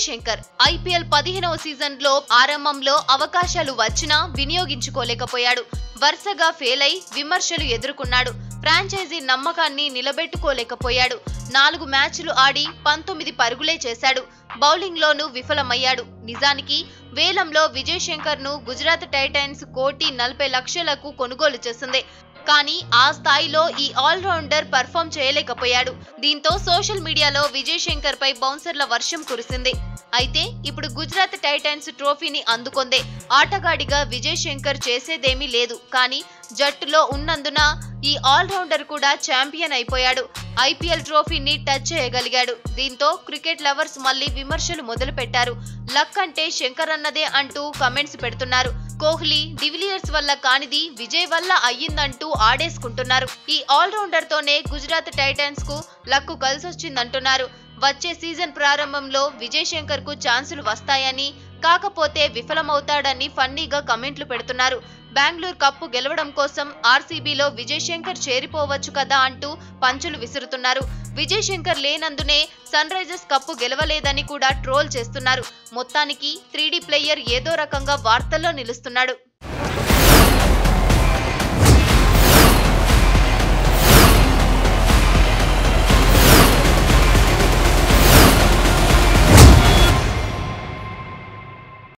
Vijay Shankar IPL పదిహేనవ season లో ఆరంభంలో అవకాశాలు వచ్చినా వినియోగించుకోలేకపోయాడు వరుసగా ఫెయిల్ అయి విమర్శలు ఎదుర్కొన్నాడు ఫ్రాంచైజీ నమ్మకాన్ని నిలబెట్టుకోలేకపోయాడు నాలుగు మ్యాచ్లు ఆడి పంతొమ్మిది పరుగులే చేశాడు బౌలింగ్ లోనూ విఫలమయ్యాడు నిజానికి వేలంలో విజయ్ శంకర్ ను గుజరాత్ టైటన్స్ కోటి నలభై లక్షలకు కొనుగోలు చేసింది కానీ ఆ స్థాయిలో ఈ ఆల్రౌండర్ పర్ఫామ్ చేయలేకపోయాడు దీంతో సోషల్ మీడియాలో విజయ్ శంకర్ పై బౌన్సర్ల వర్షం కురిసింది అయితే ఇప్పుడు గుజరాత్ టైటన్స్ ట్రోఫీని అందుకొందే ఆటగాడిగా విజయ్ శంకర్ చేసేదేమీ లేదు కానీ జట్టులో ఉన్నందున ఈ ఆల్రౌండర్ కూడా ఛాంపియన్ అయిపోయాడు ఐపీఎల్ ట్రోఫీని టచ్ చేయగలిగాడు దీంతో క్రికెట్ లవర్స్ మళ్ళీ విమర్శలు మొదలుపెట్టారు లక్ అంటే శంకర్ అన్నదే అంటూ కమెంట్స్ పెడుతున్నారు కోహ్లీ డివిలియర్స్ వల్ల కానిది విజయ్ వల్ల అయ్యిందంటూ ఆడేసుకుంటున్నారు ఈ ఆల్రౌండర్ తోనే గుజరాత్ టైటన్స్ కు లక్కు కలిసొచ్చిందంటున్నారు వచ్చే సీజన్ ప్రారంభంలో విజయ్ శంకర్ కు ఛాన్సులు వస్తాయని కాకపోతే విఫలమవుతాడని ఫన్నీగా కమెంట్లు పెడుతున్నారు బెంగళూరు కప్పు గెలవడం కోసం ఆర్సీబీలో విజయ్ శంకర్ చేరిపోవచ్చు కదా అంటూ పంచులు విసురుతున్నారు విజయ్ శంకర్ లేనందునే సన్ రైజర్స్ కప్పు గెలవలేదని కూడా ట్రోల్ చేస్తున్నారు మొత్తానికి త్రీడీ ప్లేయర్ ఏదో రకంగా వార్తల్లో నిలుస్తున్నాడు